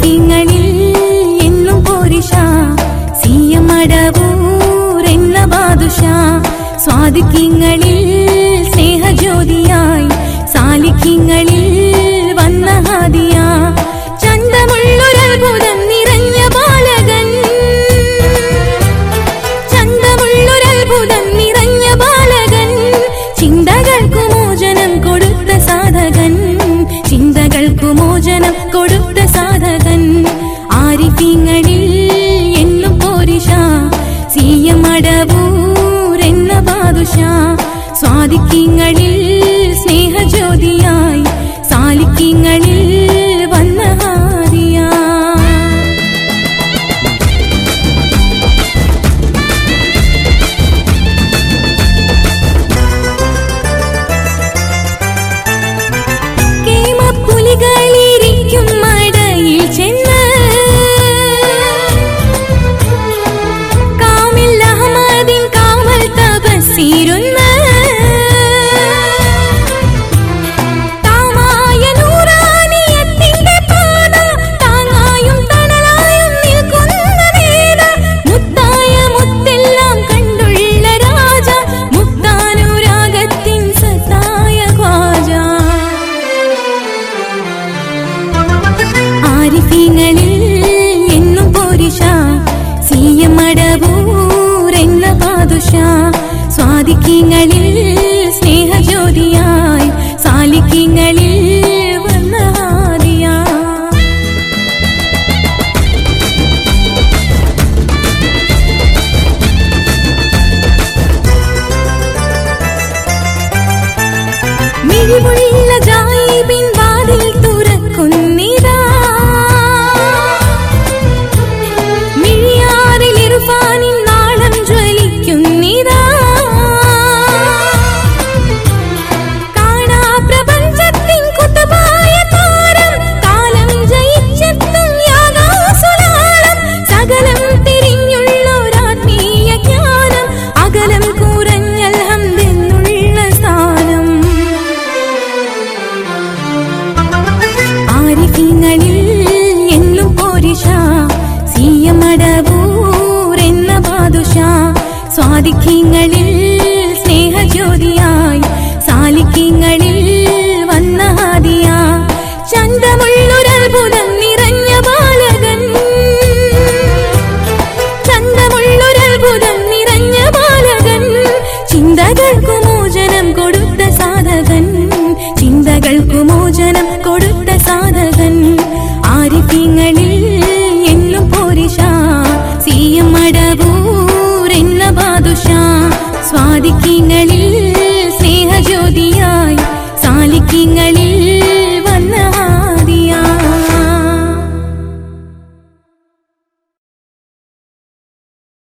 സ്വാദിഖ്യങ്ങളിൽ എന്നും പോരിഷ സിയമടവൂർ എന്ന ബാദുഷ സ്വാദിഖ്യങ്ങളിൽ സ്നേഹജ്യോതിയായി സാലിഖ്യങ്ങളിൽ വന്ന ഹാദിയ ചന്തമുള്ളൊരത്ഭുതം നിറഞ്ഞ ബാലകൻ ചന്തമുള്ളൊരത്ഭുതം നിറഞ്ഞ ബാലകൻ ചിന്തകൾക്കു മോചനം കൊടുത്ത സാധകൻ ചിന്തകൾക്കു മോചനം കൊടുത്ത സാധകൻ ആരിഫിങ്ങളിൽ എന്നും പോരിഷ സീയമടവൂർ എന്ന ബാദുഷ സ്വാദിഖ്യങ്ങളിൽ സ്നേഹജ്യോതിയായി സാലിഖ്യങ്ങളിൽ വന്ന ഹാദിയ കേമപ്പുലികളിരിക്കും മടയിൽ ചെന്ന് കാമിൽ അഹമ്മദിൻ കാവൽ തപസ്സിരുന്ന് താമായ നൂറാനിയത്തിന്റെ പാത താങ്ങായും തണലായും നിൽക്കുന്ന വേല മുത്തായ മുത്തെല്ലാം കണ്ടുള്ള രാജ മുക്താനുരാഗത്തിൻ സത്തായ ഖ്വാജ ആരിഫിങ്ങളിൽ എന്നും പോരിഷ സീയമടവൂർ എന്ന പാതുഷ സ്വാദിഖ്യങ്ങളിൽ സ്നേഹജ്യോതിയായി സാലിഖ്യങ്ങളിൽ വന്ന ഹാദിയ മിഴിമുള്ള ജായിബിൻ വാതിൽ തുറക്കുന്നിതാ മിഴിയാറിൽ ഇർഫാനിൻ നാളം ജ്വലിക്കുന്നിതാ കാണാ പ്രപഞ്ചത്തിൻ കുത്തുബായ താരം കാലം ജയിച്ചെത്തും യാഗാസുലാളം സകലം തിരിഞ്ഞുള്ളൊരാത്മീയ ജ്ഞാനം അകലം കുറഞ്ഞൽ ഹന്തെന്നുള്ള സ്ഥാനം ആരിഫിങ്ങളിൽ എന്നും പോരിഷ സീയമടവൂർ എന്ന ബാദുഷ സ്വാദിഖ്യങ്ങളിൽ സ്നേഹജ്യോതിയായി സാലിഖ്യങ്ങളിൽ വന്ന ഹാദിയ ചന്തമുള്ളൊരത്ഭുതം നിറഞ്ഞ ബാലകൻ ചന്തമുള്ളൊരത്ഭുതം നിറഞ്ഞ ബാലകൻ ചിന്തകൾക്കു മോചനം കൊടുത്ത സാധകൻ ചിന്തകൾക്കു മോചനം കൊടുത്ത സാധകൻ ആരിഫിങ്ങളിൽ എന്നും പോരിഷ സീയം മടവൂർ എന്ന ബാദുഷ സ്വാദിഖ്യങ്ങളിൽ